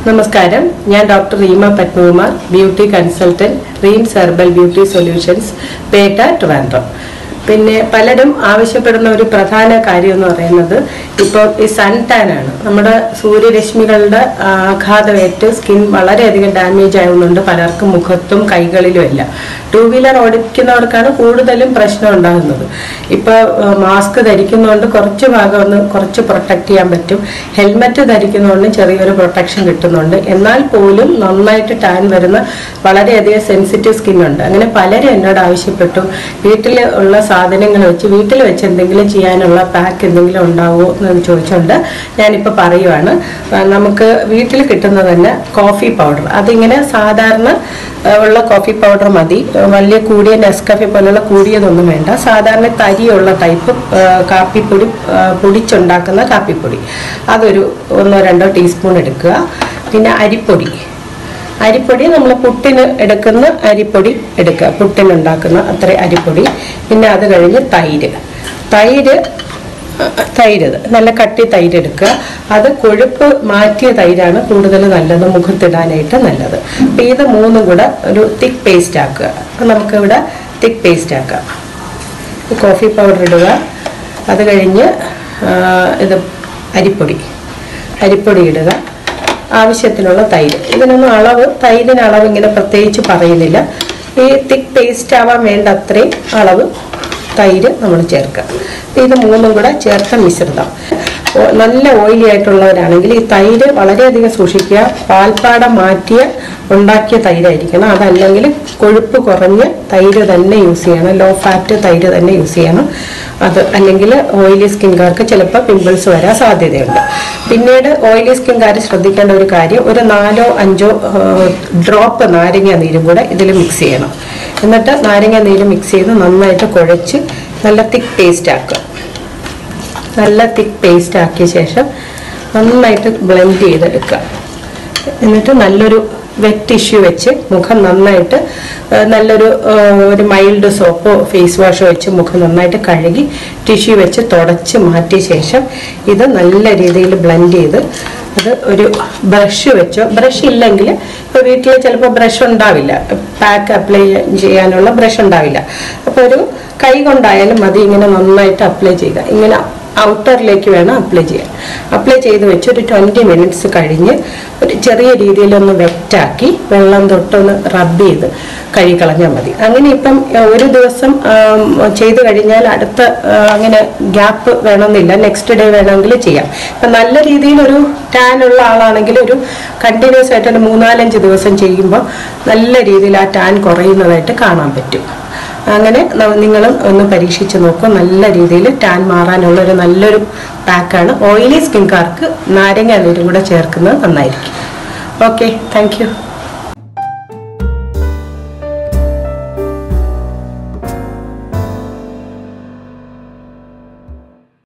നമസ്കാരം ഞാൻ doctor Reema Padmakumar beauty consultant Reems herbal beauty solutions Petta Trivandrum പിന്നെ പലരും ആവശ്യപ്പെടുന്ന ഒരു പ്രധാന കാര്യം എന്ന് പറയുന്നത് ഇപ്പോൾ ഈ സൺ ടാൻ ആണ് നമ്മുടെ സൂര്യരശ്മികളുടെ ആഘാതമേറ്റ് സ്കിൻ വളരെയധികം ഡാമേജ് ആവുന്നുണ്ട് പലർക്കും മുഖത്തും കൈകളിലും എല്ലാം ടൂ വീലർ ഓടിക്കുന്നവർക്കാണ് കൂടുതലും പ്രശ്നം ഉണ്ടാകുന്നത് ഇപ്പോൾ മാസ്ക് ധരിക്കുന്നതുകൊണ്ട് കുറച്ച് ഭാഗം ഒന്ന് കുറച്ച് പ്രൊട്ടക്ട് ചെയ്യാൻ പറ്റും ഹെൽമെറ്റ് ധരിക്കുന്നതുകൊണ്ട് ചെറിയൊരു പ്രൊട്ടക്ഷൻ കിട്ടുന്നുണ്ട് എന്നാൽ പോലും നന്നായിട്ട് ടാൻ വരുന്ന വളരെയധികം സെൻസിറ്റീവ് സ്കിൻ ഉണ്ട് അങ്ങനെ പലരും എന്നോട് ആവശ്യപ്പെട്ടു വീട്ടിൽ ഉള്ള സാധനങ്ങൾ വെച്ച് വീട്ടിൽ വെച്ച് എന്തെങ്കിലും ചെയ്യാനുള്ള പാക്ക് എന്തെങ്കിലും ഉണ്ടാവുമോ എന്ന് ചോദിച്ചുകൊണ്ട് ഞാനിപ്പോൾ പറയുവാണ് ആ, നമുക്ക് വീട്ടിൽ കിട്ടുന്ന തന്നെ കോഫി പൗഡർ അതിങ്ങനെ സാധാരണ ആ, ഉള്ള കോഫി പൗഡർ മതി ആ, വലിയ കൂടിയ നെസ്കഫെ പോലുള്ള കൂടിയതൊന്നും വേണ്ട സാധാരണ തരിയുള്ള ടൈപ്പ് ആ, കാപ്പിപ്പൊടി ആ, പൊടിച്ചുണ്ടാക്കുന്ന കാപ്പിപ്പൊടി അതൊരു ഒന്നോ രണ്ടോ ടീസ്പൂൺ എടുക്കുക പിന്നെ അരിപ്പൊടി അരിപ്പൊടി നമ്മൾ പുട്ടിന് എടുക്കുന്ന അരിപ്പൊടി എടുക്കുക പുട്ടിന് ഉണ്ടാക്കുന്ന അത്ര അരിപ്പൊടി പിന്നെ അത് കഴിഞ്ഞ് തൈര് തൈര് അഹ് തൈര് നല്ല കട്ടി തൈര് എടുക്കുക അത് കൊഴുപ്പ് മാറ്റിയ തൈരാണ് കൂടുതൽ നല്ലത് മുഖത്തിടാനായിട്ട് നല്ലത് അപ്പം ഇത് മൂന്നും കൂടെ ഒരു തിക്ക് പേസ്റ്റ് ആക്കുക അപ്പം നമുക്കിവിടെ തിക്ക് പേസ്റ്റ് ആക്കാം കോഫി പൗഡർ ഇടുക അത് കഴിഞ്ഞ് ആ, ഇത് അരിപ്പൊടി അരിപ്പൊടി ഇടുക ആവശ്യത്തിനുള്ള തൈര് ഇതിനൊന്നും അളവ് തൈരിന് അളവ് ഇങ്ങനെ പ്രത്യേകിച്ച് പറയുന്നില്ല ഈ തിക്ക് പേസ്റ്റ് ആവാൻ വേണ്ട അത്രയും അളവ് തൈര് നമ്മൾ ചേർക്കുക ഇത് മൂന്നും കൂടെ ചേർത്ത മിശ്രിതം ഓ- നല്ല ഓയിലി ആയിട്ടുള്ളവരാണെങ്കിൽ ഈ തൈര് വളരെയധികം സൂക്ഷിക്കുക പാൽപ്പാട മാറ്റിയ ഉണ്ടാക്കിയ തൈരായിരിക്കണം അതല്ലെങ്കിൽ കൊഴുപ്പ് കുറഞ്ഞ തൈര് തന്നെ യൂസ് ചെയ്യണം ലോ ഫാറ്റ് തൈര് തന്നെ യൂസ് ചെയ്യണം അത് അല്ലെങ്കിൽ ഓയിലി സ്കിൻകാർക്ക് ചിലപ്പോൾ പിമ്പിൾസ് വരാൻ സാധ്യതയുണ്ട് പിന്നീട് ഓയിലി സ്കിൻകാർ ശ്രദ്ധിക്കേണ്ട ഒരു കാര്യം ഒരു നാലോ അഞ്ചോ ഡ്രോപ്പ് നാരങ്ങ നീരും കൂടെ ഇതിൽ മിക്സ് ചെയ്യണം എന്നിട്ട് നാരങ്ങ നീര് മിക്സ് ചെയ്ത് നന്നായിട്ട് കുഴച്ച് നല്ല തിക്ക് പേസ്റ്റ് ആക്കുക നല്ല തിക്ക് പേസ്റ്റ് ആക്കിയ ശേഷം നന്നായിട്ട് ബ്ലെൻഡ് ചെയ്തെടുക്കുക എന്നിട്ട് നല്ലൊരു വെറ്റ് ടിഷ്യൂ വെച്ച് മുഖം നന്നായിട്ട് ആ, നല്ലൊരു ആ, ഒരു മൈൽഡ് സോപ്പോ ഫേസ് വാഷോ വെച്ച് മുഖം നന്നായിട്ട് കഴുകി ടിഷ്യൂ വെച്ച് തുടച്ച് മാറ്റിയ ശേഷം ഇത് നല്ല രീതിയിൽ ബ്ലെൻഡ് ചെയ്ത് അത് ഒരു ബ്രഷ് വെച്ചോ ബ്രഷ് ഇല്ലെങ്കിൽ ഇപ്പോൾ വീട്ടിൽ ചിലപ്പോൾ ബ്രഷ് ഉണ്ടാവില്ല പാക്ക് അപ്ലൈ ചെയ്യാനുള്ള ബ്രഷ് ഉണ്ടാവില്ല അപ്പോൾ ഒരു കൈ കൊണ്ടായാലും മതി ഇങ്ങനെ നന്നായിട്ട് അപ്ലൈ ചെയ്യുക ഇങ്ങനെ ഔട്ടറിലേക്ക് വേണം അപ്ലൈ ചെയ്യാൻ അപ്ലൈ ചെയ്ത് വെച്ച് ഒരു ട്വൻറ്റി മിനിറ്റ്സ് കഴിഞ്ഞ് ഒരു ചെറിയ രീതിയിലൊന്ന് വെറ്റാക്കി വെള്ളം തൊട്ടൊന്ന് റബ്ബ് ചെയ്ത് കഴുകിക്കളഞ്ഞാൽ മതി അങ്ങനെ ഇപ്പം ആ, ഒരു ദിവസം ആം, ചെയ്ത് കഴിഞ്ഞാൽ അടുത്ത ആ, അങ്ങനെ ഗ്യാപ്പ് വേണമെന്നില്ല നെക്സ്റ്റ് ഡേ വേണമെങ്കിൽ ചെയ്യാം ഇപ്പം നല്ല രീതിയിൽ ഒരു ടാൻ ഉള്ള ആളാണെങ്കിൽ ഒരു കണ്ടിന്യൂസ് ആയിട്ട് ഒരു മൂന്നാലഞ്ച് ദിവസം ചെയ്യുമ്പോൾ നല്ല രീതിയിൽ ആ ടാൻ കുറയുന്നതായിട്ട് കാണാൻ പറ്റും അങ്ങനെ നിങ്ങൾ ഒന്ന് പരീക്ഷിച്ച് നോക്കും നല്ല രീതിയിൽ ടാൻ മാറാനുള്ള ഒരു നല്ലൊരു പാക്കാണ് ഓയിലി സ്കിൻകാർക്ക് നാരങ്ങ നീരും കൂടെ ചേർക്കുന്നത് നന്നായിരിക്കും ഓക്കെ താങ്ക് യു